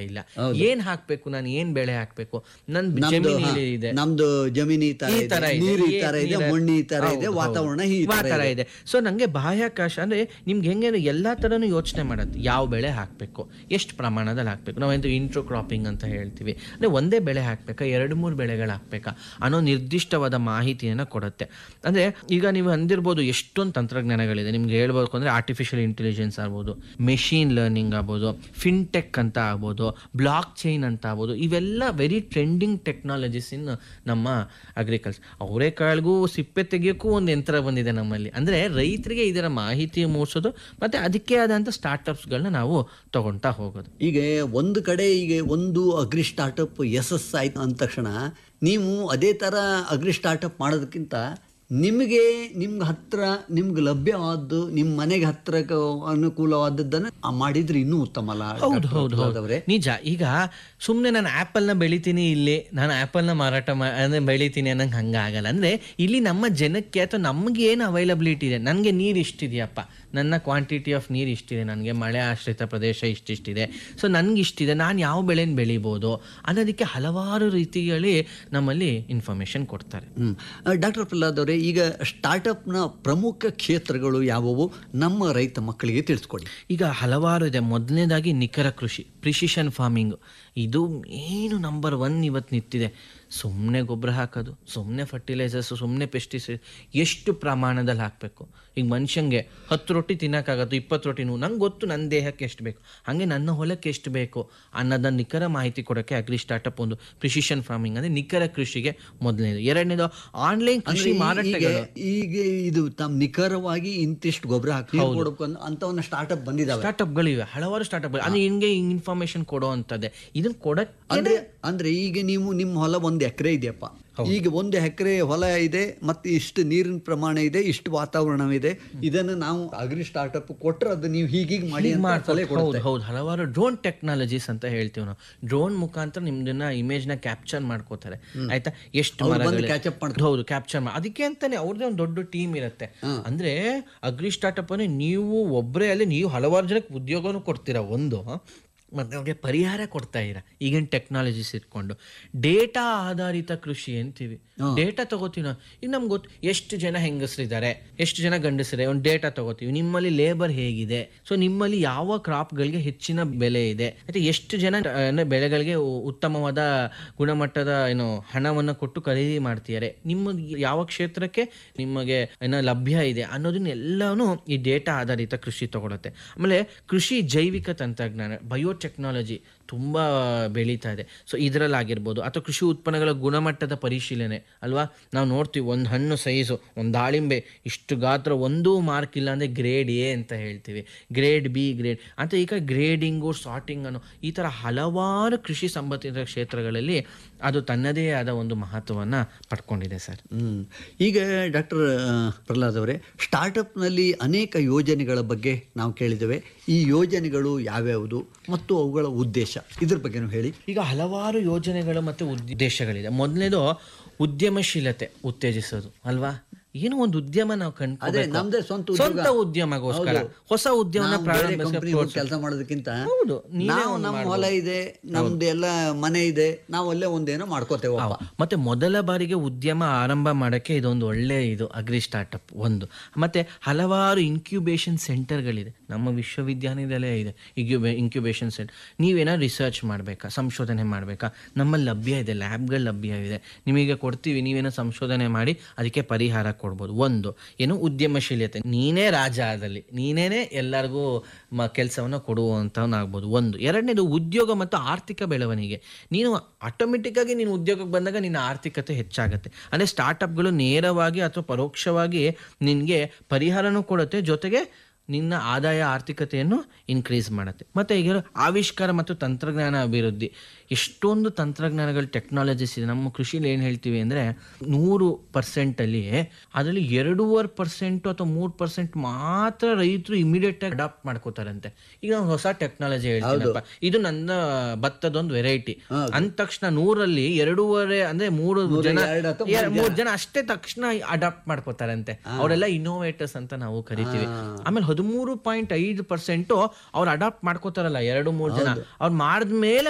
ಇಲ್ಲ ಏನ್ ಹಾಕ್ಬೇಕು ನಾನು ಏನ್ ಬೆಳೆ ಹಾಕ್ಬೇಕು ನನ್ ನಮ್ದು ಜಮೀನು ಹಾ, ಇದೆ ನಮ್ದು ಜಮೀನು ಈ ತರ ಈ ಇದೆ ತರ ಇದೆ, ನೀರು ಈ ಏ- ತರ ಇದೆ ನೀರ- ಮಣ್ಣು ಈ ತರ ಇದೆ ಹೌದು, ವಾತಾವರಣ ಹೌದು. ಈ ತರ ತರ ಇದೆ ಇದೆ ಸೊ ನಂಗೆ ಬಾಹ್ಯಾಕಾಶ ಅಂದ್ರೆ ನಿಮ್ಗೆ ಹೆಂಗೆ ಎಲ್ಲಾ ತರನು ಯೋಚನೆ ಮಾಡತ್ತೆ ಯಾವ ಬೆಳೆ ಹಾಕ್ಬೇಕು ಎಷ್ಟು ಪ್ರಮಾಣದಲ್ಲಿ ಹಾಕ್ಬೇಕು ನಾವೆಂದು ಇಂಟ್ರೋ ಕ್ರಾಪಿಂಗ್ ಅಂತ ಹೇಳ್ತೀವಿ ಅಂದ್ರೆ ಒಂದೇ ಬೆಳೆ ಹಾಕ್ಬೇಕಾ ಎರಡು ಮೂರು ಬೆಳೆಗಳು ಹಾಕ್ಬೇಕಾ ಅನ್ನೋ ನಿರ್ದಿಷ್ಟವಾದ ಮಾಹಿತಿಯನ್ನ ಕೊಡುತ್ತೆ ಅಂದ್ರೆ ಈಗ ನೀವು ಅಂದಿರ್ಬೋದು ಎಷ್ಟೊಂದು ತಂತ್ರಜ್ಞಾನಗಳಿದೆ ನಿಮ್ಗೆ ಹೇಳ್ಬೇಕು ಅಂದ್ರೆ ಆರ್ಟಿಫಿಷಿಯಲ್ ಇಂಟೆಲಿಜೆನ್ಸ್ ಆಗ್ಬೋದು ಮೆಷಿನ್ ಲರ್ನಿಂಗ್ ಆಗ್ಬೋದು ಫಿನ್ಟೆಕ್ ಅಂತ ಆಗ್ಬೋದು ಬ್ಲಾಕ್ ಚೈನ್ ಅಂತ ಆಗ್ಬೋದು ಇವೆಲ್ಲ ವೆರಿ ಟ್ರೆಂಡಿಂಗ್ ಟೆಕ್ನಾಲಜೀಸ್ ಇನ್ ನಮ್ಮ ಅಗ್ರಿಕಲ್ಚರ್ ಅವರೆಕಾಳಿಗೂ ಸಿಪ್ಪೆ ತೆಗಿಯೋಕ್ಕೂ ಒಂದು ಯಂತ್ರ ಬಂದಿದೆ ನಮ್ಮಲ್ಲಿ ಅಂದ್ರೆ ರೈತರಿಗೆ ಇದರ ಮಾಹಿತಿ ಮೂಡಿಸೋದು ಮತ್ತೆ ಅದಕ್ಕೆ ಆದಂಥ ಸ್ಟಾರ್ಟಪ್ಸ್ಗಳನ್ನ ನಾವು ತಗೊಳ್ತಾ ಹೋಗೋದು ಈಗ ಒಂದು ಕಡೆ ಈಗ ಒಂದು ಅಗ್ರಿ ಸ್ಟಾರ್ಟಪ್ ಎಸ್ ಆಯ್ತು ಅಂದ ತಕ್ಷಣ ನೀವು ಅದೇ ಥರ ಅಗ್ರಿ ಸ್ಟಾರ್ಟಪ್ ಮಾಡೋದಕ್ಕಿಂತ ನಿಮಗೆ ನಿಮ್ಗೆ ಹತ್ರ ನಿಮ್ಗೆ ಲಭ್ಯವಾದ್ದು ನಿಮ್ಮ ಮನೆಗೆ ಹತ್ರ ಅನುಕೂಲವಾದದ್ದನ್ನು ಮಾಡಿದ್ರೆ ಇನ್ನೂ ಉತ್ತಮ ಅಲ್ಲ ಹೌದು ಹೌದು ಹೌದು ಅವರೇ ನಿಜ ಈಗ ಸುಮ್ಮನೆ ನಾನು ಆ್ಯಪಲ್ನ ಬೆಳಿತೀನಿ ಇಲ್ಲಿ ನಾನು ಆ್ಯಪಲ್ನ ಮಾರಾಟ ಮಾ ಅಂದರೆ ಬೆಳಿತೀನಿ ಅನ್ನಂಗೆ ಹಂಗಾಗಲ್ಲ ಅಂದರೆ ಇಲ್ಲಿ ನಮ್ಮ ಜನಕ್ಕೆ ಅಥವಾ ನಮಗೆ ಏನು ಅವೈಲಬಿಲಿಟಿ ಇದೆ ನನಗೆ ನೀರು ಇಷ್ಟಿದೆಯಪ್ಪ ನನ್ನ ಕ್ವಾಂಟಿಟಿ ಆಫ್ ನೀರು ಇಷ್ಟಿದೆ ನನಗೆ ಮಳೆ ಆಶ್ರಿತ ಪ್ರದೇಶ ಇಷ್ಟಿಷ್ಟಿದೆ ಸೊ ನನಗೆ ಇಷ್ಟಿದೆ ನಾನು ಯಾವ ಬೆಳೆನ ಬೆಳಿಬೋದು ಅನ್ನೋದಕ್ಕೆ ಹಲವಾರು ರೀತಿಯಲ್ಲಿ ನಮ್ಮಲ್ಲಿ ಇನ್ಫಾರ್ಮೇಷನ್ ಕೊಡ್ತಾರೆ ಹ್ಮ್ ಡಾಕ್ಟರ್ ಪ್ರಹ್ಲಾದ್ ಅವರೇ ಈಗ ಸ್ಟಾರ್ಟಪ್ನ ಪ್ರಮುಖ ಕ್ಷೇತ್ರಗಳು ಯಾವುವು ನಮ್ಮ ರೈತ ಮಕ್ಕಳಿಗೆ ತಿಳಿಸ್ಕೊಡಿ ಈಗ ಹಲವಾರು ಇದೆ ಮೊದಲನೇದಾಗಿ ನಿಖರ ಕೃಷಿ ಪ್ರಿಸಿಷನ್ ಫಾರ್ಮಿಂಗ್ ಇದು ಏನು ನಂಬರ್ ಒನ್ ಇವತ್ತು ನಿಂತಿದೆ ಸುಮ್ಮನೆ ಗೊಬ್ಬರ ಹಾಕೋದು ಸುಮ್ಮನೆ ಫರ್ಟಿಲೈಸರ್ಸ್ ಸುಮ್ಮನೆ ಪೆಸ್ಟಿಸೈಡ್ ಎಷ್ಟು ಪ್ರಮಾಣದಲ್ಲಿ ಹಾಕಬೇಕು ಈಗ ಮನುಷ್ಯಂಗೆ ಹತ್ತು ರೊಟ್ಟಿ ತಿನ್ನೋಕ್ಕಾಗತ್ತು ಇಪ್ಪತ್ತು ರೊಟ್ಟಿ ನೀವು ನಂಗೆ ಗೊತ್ತು ನನ್ನ ದೇಹಕ್ಕೆ ಎಷ್ಟು ಬೇಕು ಹಾಗೆ ನನ್ನ ಹೊಲಕ್ಕೆ ಎಷ್ಟು ಬೇಕು ಅನ್ನೋದನ್ನ ನಿಖರ ಮಾಹಿತಿ ಕೊಡೋಕ್ಕೆ ಅಗ್ರಿ ಸ್ಟಾರ್ಟಪ್ ಒಂದು ಪ್ರಿಸಿಷನ್ ಫಾರ್ಮಿಂಗ್ ಅಂದರೆ ನಿಖರ ಕೃಷಿಗೆ ಮೊದಲನೇದು ಎರಡನೇದು ಆನ್ಲೈನ್ ಕೃಷಿ ಈಗ ಮಾರಾಟಗಳು ಈಗ ಇದು ತಮ್ಮ ನಿಖರವಾಗಿ ಇಂತಿಷ್ಟು ಗೊಬ್ಬರ ಹಾಕಿ ಕೊಡಬೇಕು ಅಂತ ಒಂದು ಸ್ಟಾರ್ಟಪ್ ಬಂದಿದ್ದಾವೆ ಸ್ಟಾರ್ಟಪ್ಗಳಿವೆ ಹಲವಾರು ಸ್ಟಾರ್ಟಪ್ಗಳು ಅಂದ್ರೆ ಹಿಂಗೆ ಇನ್ಫಾರ್ಮೇಶನ್ ಕೊಡೋ ಅಂತದ್ದೇ ಇದನ್ನ ಕೊಡಕ್ಕೆ ಅಂದ್ರೆ ಅಂದ್ರೆ ಈಗ ನೀವು ನಿಮ್ಮ ಹೊಲ ಒಂದು ಎಕರೆ ಇದೆಯಪ್ಪ ಈಗ ಒಂದು ಎಕರೆ ಹೊಲ ಇದೆ ಮತ್ತೆ ಇಷ್ಟು ನೀರಿನ ಪ್ರಮಾಣ ಇದೆ ಇಷ್ಟು ವಾತಾವರಣವಿದೆ ಇದನ್ನು ನಾವು ಅಗ್ರಿ ಸ್ಟಾರ್ಟಪ್ ಕೊಟ್ಟರೆ ಅದು ನೀವು ಹೀಗೀಗೆ ಮಾಡಿ ಅಂತ ಸಲಹೆ ಹೌದು ಕೊಡುತ್ತೆ ಹೌದು ಹಲವಾರು ಡ್ರೋನ್ ಟೆಕ್ನಾಲಜೀಸ್ ಅಂತ ಹೇಳ್ತೀವಿ ನಾವು ಡ್ರೋನ್ ಮುಖಾಂತರ ನಿಮ್ದನ್ನ ಇಮೇಜ್ ನ ಕ್ಯಾಪ್ಚರ್ ಮಾಡ್ಕೋತಾರೆ ಆಯ್ತಾ ಎಷ್ಟು ಅವ್ರು ಬಂದು ಮರಗಳು catch up ಮಾಡ್ತಾರೆ. ಹೌದು ಕ್ಯಾಪ್ಚರ್ ಮಾಡಿ ಅದಕ್ಕೆ ಅಂತಾನೆ ಅವ್ರದೇ ಒಂದು ದೊಡ್ಡ ಟೀಮ್ ಇರುತ್ತೆ ಅಂದ್ರೆ ಅಗ್ರಿ ಸ್ಟಾರ್ಟಪ್ ಅಂದ್ರೆ ನೀವು ಒಬ್ಬರೇ ಅಲ್ಲಿ ನೀವು ಹಲವಾರು ಜನಕ್ಕೆ ಉದ್ಯೋಗನೂ ಕೊಡ್ತೀರಾ ಒಂದು ಮತ್ತೆ ಅವ್ರಿಗೆ ಪರಿಹಾರ ಕೊಡ್ತಾ ಇರ ಈಗಿನ ಟೆಕ್ನಾಲಜೀಸ್ ಇಟ್ಕೊಂಡು ಡೇಟಾ ಆಧಾರಿತ ಕೃಷಿ ಅಂತೀವಿ ಡೇಟಾ ತಗೋತೀವಿ ನಾವು ಈಗ ನಮ್ಗೆ ಗೊತ್ತು ಎಷ್ಟು ಜನ ಹೆಂಗಸರಿದ್ದಾರೆ ಎಷ್ಟು ಜನ ಗಂಡಸರಿದ್ದಾರೆ ಒಂದು ಡೇಟಾ ತಗೋತೀವಿ ನಿಮ್ಮಲ್ಲಿ ಲೇಬರ್ ಹೇಗಿದೆ ಸೊ ನಿಮ್ಮಲ್ಲಿ ಯಾವ ಕ್ರಾಪ್ಗಳಿಗೆ ಹೆಚ್ಚಿನ ಬೆಲೆ ಇದೆ ಮತ್ತೆ ಎಷ್ಟು ಜನ ಆ, ಅಂದ್ರೆ ಬೆಳೆಗಳಿಗೆ ಉ- ಉತ್ತಮವಾದ ಗುಣಮಟ್ಟದ ಏನು ಹಣವನ್ನು ಕೊಟ್ಟು ಖರೀದಿ ಮಾಡ್ತಿದ್ದಾರೆ ನಿಮ್ಮ ಯಾವ ಕ್ಷೇತ್ರಕ್ಕೆ ನಿಮಗೆ ಏನೋ ಲಭ್ಯ ಇದೆ ಅನ್ನೋದನ್ನೆಲ್ಲನೂ ಈ ಡೇಟಾ ಆಧಾರಿತ ಕೃಷಿ ತಗೊಳುತ್ತೆ ಆಮೇಲೆ ಕೃಷಿ ಜೈವಿಕ ತಂತ್ರಜ್ಞಾನ ಬಯೋಟೆಕ್ನಾಲಜಿ ತುಂಬ ಬೆಳೀತಾ ಇದೆ ಸೊ ಇದರಲ್ಲಾಗಿರ್ಬೋದು ಅಥವಾ ಕೃಷಿ ಉತ್ಪನ್ನಗಳ ಗುಣಮಟ್ಟದ ಪರಿಶೀಲನೆ ಅಲ್ವಾ ನಾವು ನೋಡ್ತೀವಿ ಒಂದು ಹಣ್ಣು ಸೈಜು ಒಂದು ದಾಳಿಂಬೆ ಇಷ್ಟು ಗಾತ್ರ ಒಂದೂ ಮಾರ್ಕ್ ಇಲ್ಲ ಅಂದರೆ ಗ್ರೇಡ್ ಎ ಅಂತ ಹೇಳ್ತೀವಿ ಗ್ರೇಡ್ ಬಿ ಗ್ರೇಡ್ ಅಂತ ಈಗ ಗ್ರೇಡಿಂಗು ಸಾರ್ಟಿಂಗ್ ಅನ್ನೋ ಈ ಥರ ಹಲವಾರು ಕೃಷಿ ಸಂಬಂಧಿತ ಕ್ಷೇತ್ರಗಳಲ್ಲಿ ಅದು ತನ್ನದೇ ಆದ ಒಂದು ಮಹತ್ವವನ್ನು ಪಡ್ಕೊಂಡಿದೆ ಸರ್ ಹ್ಮ್. ಈಗ ಡಾಕ್ಟರ್ ಪ್ರಹ್ಲಾದ್ ಅವರೇ ಸ್ಟಾರ್ಟಪ್ನಲ್ಲಿ ಅನೇಕ ಯೋಜನೆಗಳ ಬಗ್ಗೆ ನಾವು ಕೇಳಿದ್ದೇವೆ ಈ ಯೋಜನೆಗಳು ಯಾವ್ಯಾವುದು ಮತ್ತು ಅವುಗಳ ಉದ್ದೇಶ ಇದ್ರ ಬಗ್ಗೆನೂ ಹೇಳಿ ಈಗ ಹಲವಾರು ಯೋಜನೆಗಳು ಮತ್ತು ಉದ್ದೇಶಗಳಿದೆ ಮೊದಲನೇದು ಉದ್ಯಮಶೀಲತೆ ಉತ್ತೇಜಿಸೋದು ಅಲ್ವಾ ಏನೋ ಒಂದು ಉದ್ಯಮ ನಾವು ಅದೇ ಕಂಡು ನಮ್ದೇ ಸ್ವಂತ ಉದ್ಯೋಗ. ಸ್ವಂತ ಉದ್ಯಮಗೋಸ್ಕರ ಹೊಸ ಉದ್ಯಮನ ನಾವು ಬೇರೆ ಪ್ರಾರಂಭಿಸೋಕೆ company ಹೋಗಿ ಕೆಲಸ ಮಾಡೋದಕ್ಕಿಂತ ಹೌದು, ನೀವೇ ನಾವು ಒಂದು ನಮ್ಮ ಮಾಡ್ಬೋದು. ಹೊಲ ಇದೆ ನಮ್ದು ಎಲ್ಲ ಮನೆ ಇದೆ ನಾವು ಅಲ್ಲೇ ಒಂದೇನೋ ಮಾಡ್ಕೋತೇವಪ್ಪ ಮತ್ತೆ ಮೊದಲ ಬಾರಿಗೆ ಉದ್ಯಮ ಆರಂಭ ಮಾಡೋಕ್ಕೆ ಇದೊಂದು ಒಳ್ಳೆ ಇದು ಅಗ್ರಿ ಸ್ಟಾರ್ಟಪ್ ಒಂದು ಮತ್ತೆ ಹಲವಾರು ಇನ್ಕ್ಯುಬೇಷನ್ ಸೆಂಟರ್ಗಳಿದೆ ನಮ್ಮ ವಿಶ್ವವಿದ್ಯಾನಿಲಯ ಇದೆ ಇನ್ಕ್ಯುಬೇಷನ್ ಸೆಂಟರ್ ನೀವೇನೋ ರಿಸರ್ಚ್ ಮಾಡಬೇಕಾ ಸಂಶೋಧನೆ ಮಾಡಬೇಕಾ ನಮ್ಮಲ್ಲಿ ಲಭ್ಯ ಇದೆ ಲ್ಯಾಬ್ಗಳು ಲಭ್ಯ ಇದೆ ನಿಮಗೆ ಕೊಡ್ತೀವಿ ನೀವೇನೋ ಸಂಶೋಧನೆ ಮಾಡಿ ಅದಕ್ಕೆ ಪರಿಹಾರ ಕೊಡ್ಬೋದು ಒಂದು ಏನು ಉದ್ಯಮಶೀಲತೆ ನೀನೇ ರಾಜ ಅದಲ್ಲಿ ನೀನೇನೆ ಎಲ್ಲರಿಗೂ ಮ ಕೆಲಸವನ್ನು ಕೊಡುವಂಥವನಾಗ್ಬೋದು ಒಂದು ಎರಡನೇದು ಉದ್ಯೋಗ ಮತ್ತು ಆರ್ಥಿಕ ಬೆಳವಣಿಗೆ ನೀನು ಆಟೋಮೆಟಿಕ್ ಆಗಿ ನೀನು ಉದ್ಯೋಗಕ್ಕೆ ಬಂದಾಗ ನಿನ್ನ ಆರ್ಥಿಕತೆ ಹೆಚ್ಚಾಗುತ್ತೆ ಅಂದರೆ ಸ್ಟಾರ್ಟಪ್ಗಳು ನೇರವಾಗಿ ಅಥವಾ ಪರೋಕ್ಷವಾಗಿ ನಿನಗೆ ಪರಿಹಾರನೂ ಕೊಡುತ್ತೆ ಜೊತೆಗೆ ನಿನ್ನ ಆದಾಯ ಆರ್ಥಿಕತೆಯನ್ನು ಇನ್ಕ್ರೀಸ್ ಮಾಡುತ್ತೆ ಮತ್ತು ಈಗ ಆವಿಷ್ಕಾರ ಮತ್ತು ತಂತ್ರಜ್ಞಾನ ಅಭಿವೃದ್ಧಿ ಎಷ್ಟೊಂದು ತಂತ್ರಜ್ಞಾನಗಳು ಟೆಕ್ನಾಲಜೀಸ್ ಇದೆ ನಮ್ಮ ಕೃಷಿಲಿ ಏನು ಹೇಳ್ತೀವಿ ಅಂದರೆ ನೂರು ಪರ್ಸೆಂಟಲ್ಲಿ ಅದರಲ್ಲಿ ಎರಡೂವರೆ ಪರ್ಸೆಂಟು ಅಥವಾ ಮೂರು ಪರ್ಸೆಂಟ್ ಮಾತ್ರ ರೈತರು ಇಮಿಡಿಯೇಟ್ ಆಗಿ ಅಡಾಪ್ಟ್ ಮಾಡ್ಕೋತಾರಂತೆ ಈಗ ನಾವು ಹೊಸ ಟೆಕ್ನಾಲಜಿ ಹೇಳ್ತೀನಪ್ಪ ಇದು ನನ್ನ ಭತ್ತದೊಂದು ವೆರೈಟಿ ಅಂದ ತಕ್ಷಣ ನೂರಲ್ಲಿ ಎರಡೂವರೆ ಅಂದ್ರೆ ಮೂರು ಜನ ಎರಡು ಅಥವಾ ಎರ- ಮೂರು ಜನ ಅಷ್ಟೇ ತಕ್ಷಣ ಅಡಾಪ್ಟ್ ಮಾಡ್ಕೋತಾರಂತೆ ಅವರೆಲ್ಲ ಇನ್ನೋವೇಟರ್ಸ್ ಅಂತ ನಾವು ಕರಿತೀವಿ ಆಮೇಲೆ ಹದಿಮೂರು ಪಾಯಿಂಟ್ ಐದು ಪರ್ಸೆಂಟು ಅವ್ರು ಅಡಾಪ್ಟ್ ಮಾಡ್ಕೋತಾರಲ್ಲ ಎರಡು ಮೂರು ಜನ ಅವ್ರು ಮಾಡಿದ್ಮೇಲೆ